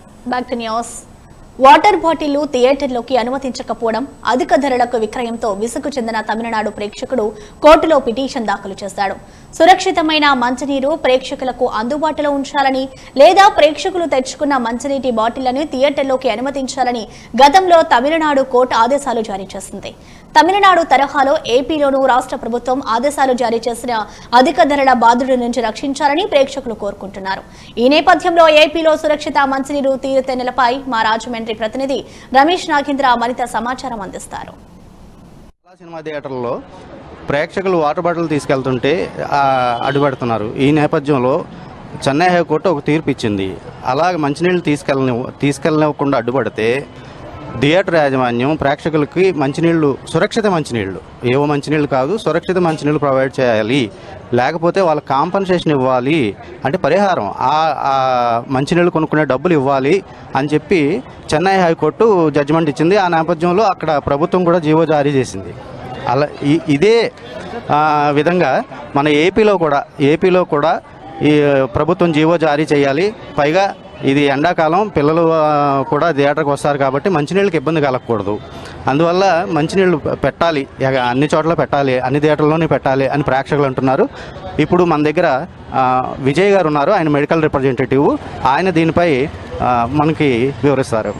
back to news water బాటిళ్లు థియేటర్లోకి అనుమతించకపోవడం అధిక ధరలకు విక్రయంతో విసుగు చెందిన తమిళనాడు ప్రేక్షకుడు కోర్టులో పిటిషన్ దాఖలు చేశాడు సురక్షితమైన మంచినీరు ప్రేక్షకులకు అందుబాటులో ఉంచాలని లేదా ప్రేక్షకులు తెచ్చుకున్న మంచినీటి బాటిళ్లను థియేటర్లోకి అనుమతించాలని గతంలో తమిళనాడు కోర్టు ఆదేశాలు జారీ చేసింది తమిళనాడు తరహాలో ఏపీలోనూ రాష్ట్ర ప్రభుత్వం ఆదేశాలు జారీ చేసిన అధిక ధరల బాధుడి నుంచి రక్షించాలని ప్రేక్షకులు కోరుకుంటున్నారు ఈ నేపథ్యంలో ఏపీలో సురక్షిత మంచినీరు తీరుతెన్నులపై మా రాజమండ్రి ప్రతినిధి రమేష్ నాగేంద్ర మరింత సమాచారం అందిస్తారు చాలా సినిమా థియేటర్లో ప్రేక్షకులు వాటర్ బాటిల్ తీసుకెళ్తుంటే ఆ, అడ్డుపెడుతున్నారు ఈ నేపథ్యంలో చెన్నై హైకోర్టు ఒక తీర్పు ఇచ్చింది అలాగే మంచినీళ్ళు తీసుకెళ్ళని తీసుకెళ్ళనివ్వకుండా అడ్డుపడితే థియేటర్ యాజమాన్యం ప్రేక్షకులకి మంచినీళ్ళు సురక్షిత మంచినీళ్ళు ఏవో మంచినీళ్ళు కాదు సురక్షిత మంచినీళ్ళు ప్రొవైడ్ చేయాలి లేకపోతే వాళ్ళకి కాంపన్సేషన్ ఇవ్వాలి అంటే పరిహారం ఆ ఆ మంచినీళ్ళు కొనుక్కునే డబ్బులు ఇవ్వాలి అని చెప్పి చెన్నై హైకోర్టు జడ్జిమెంట్ ఇచ్చింది ఆ నేపథ్యంలో అక్కడ ప్రభుత్వం కూడా జీవో జారీ చేసింది అలా ఈ- ఇదే ఆ, విధంగా మన ఏపీలో కూడా ఏపీలో కూడా ఈ ప్రభుత్వం జీవో జారీ చేయాలి పైగా ఇది ఎండాకాలం పిల్లలు ఆ, కూడా థియేటర్కి వస్తారు కాబట్టి మంచినీళ్ళకి ఇబ్బంది కలగకూడదు అందువల్ల మంచినీళ్ళు పెట్టాలి ఎగ- అన్ని చోట్ల పెట్టాలి అన్ని థియేటర్లోనే పెట్టాలి అని ప్రేక్షకులు అంటున్నారు ఇప్పుడు మన దగ్గర ఆ, విజయ్ గారు ఉన్నారు ఆయన మెడికల్ రిప్రజెంటేటివ్ ఆయన దీనిపై ఆ, మనకి వివరిస్తారు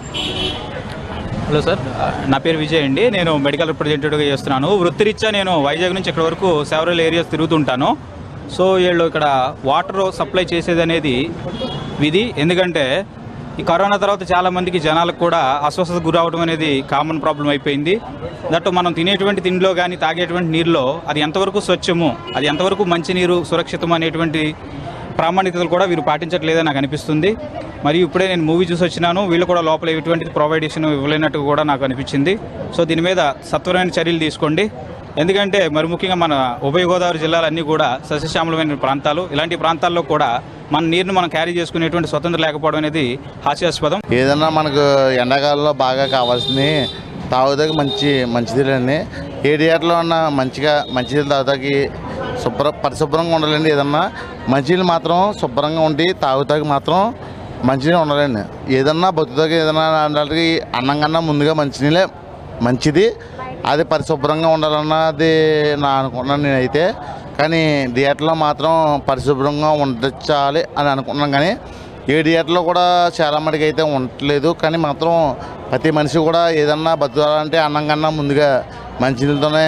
హలో సార్ నా పేరు విజయ్ అండి నేను మెడికల్ రిప్రజెంటేటివ్గా చేస్తున్నాను వృత్తిరీత్యా నేను వైజాగ్ నుంచి ఇక్కడ వరకు సెవరల్ ఏరియాస్ తిరుగుతుంటాను సో వీళ్ళు ఇక్కడ వాటర్ సప్లై చేసేది అనేది విధి ఎందుకంటే ఈ కరోనా తర్వాత చాలా మందికి జనాలకు కూడా అస్వస్థత గురవడం అనేది కామన్ ప్రాబ్లం అయిపోయింది దట్టు మనం తినేటువంటి తిండిలో కానీ తాగేటువంటి నీరులో అది ఎంతవరకు స్వచ్ఛము అది ఎంతవరకు మంచినీరు సురక్షితం అనేటువంటి ప్రామాణికతలు కూడా వీరు పాటించట్లేదని నాకు అనిపిస్తుంది మరియు ఇప్పుడే నేను మూవీ చూసి వచ్చినాను వీళ్ళు కూడా లోపల ఎటువంటి ప్రొవైడేషన్ ఇవ్వలేనట్టు కూడా నాకు అనిపించింది సో దీని మీద సత్వరమైన చర్యలు తీసుకోండి ఎందుకంటే మరి ముఖ్యంగా మన ఉభయ గోదావరి జిల్లాలన్నీ కూడా సస్యశ్యామలమైన ప్రాంతాలు ఇలాంటి ప్రాంతాల్లో కూడా మన నీరును మనం క్యారీ చేసుకునేటువంటి స్వతంత్రం లేకపోవడం అనేది హాస్యాస్పదం ఏదన్నా మనకు ఎండాకాలంలో బాగా కావాల్సింది తాగుతాకి మంచి మంచినీళ్ళండి ఏ థియేటర్లో ఉన్న మంచిగా మంచినీళ్ళు తాగుతాకి శుభ్ర పరిశుభ్రంగా ఉండాలండి ఏదన్నా మంచినీళ్ళు మాత్రం శుభ్రంగా ఉండి తాగుతాకి మాత్రం మంచినీళ్ళు ఉండాలండి ఏదన్నా బతుకుతాకి ఏదన్నా అంటే అన్నం కన్నా ముందుగా మంచినీళ్ళే మంచిది అది పరిశుభ్రంగా ఉండాలన్నది నా అనుకున్నాను నేనైతే కానీ థియేటర్లో మాత్రం పరిశుభ్రంగా ఉండాలి అని అనుకున్నాను కానీ ఏ థియేటర్లో కూడా చాలా మటుకు అయితే ఉండట్లేదు కానీ మాత్రం ప్రతి మనిషి కూడా ఏదన్నా బతకాలంటే అన్నం కన్నా ముందుగా మంచినీళ్ళతోనే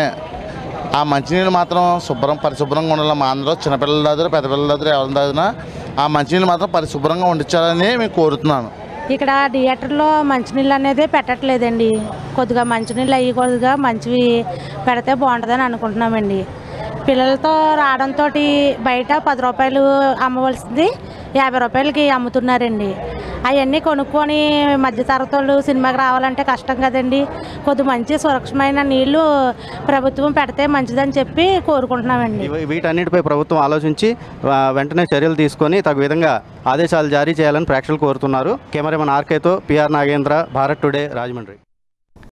ఆ మంచినీళ్ళు మాత్రం శుభ్రం పరిశుభ్రంగా ఉండాలి మా అందరూ చిన్నపిల్లల దగ్గర పెద్ద పిల్లల దగ్గర ఎవరి దగ్గర ఆ మంచినీళ్ళు మాత్రం పరిశుభ్రంగా ఉండించాలని మేము కోరుతున్నాను ఇక్కడ థియేటర్లో మంచినీళ్ళు అనేది పెట్టట్లేదండి కొద్దిగా మంచినీళ్ళు అయ్యి కొద్దిగా మంచివి పెడితే బాగుంటుందని అనుకుంటున్నామండి పిల్లలతో రావడంతో బయట పది రూపాయలు అమ్మవలసింది యాభై రూపాయలకి అమ్ముతున్నారండి అవన్నీ కొనుక్కొని మధ్యతరగతి వాళ్ళు సినిమాకి రావాలంటే కష్టం కదండి కొద్ది మంచి సురక్షమైన నీళ్లు ప్రభుత్వం పెడితే మంచిదని చెప్పి కోరుకుంటున్నామండి ఇవి- వీటన్నిటిపై ప్రభుత్వం ఆలోచించి ఆ, వెంటనే చర్యలు తీసుకొని తగు విధంగా ఆదేశాలు జారీ చేయాలని ప్రేక్షకులు కోరుతున్నారు కెమెరామెన్ ఆర్కేతో పిఆర్ నాగేంద్ర భారత్ టుడే రాజమండ్రి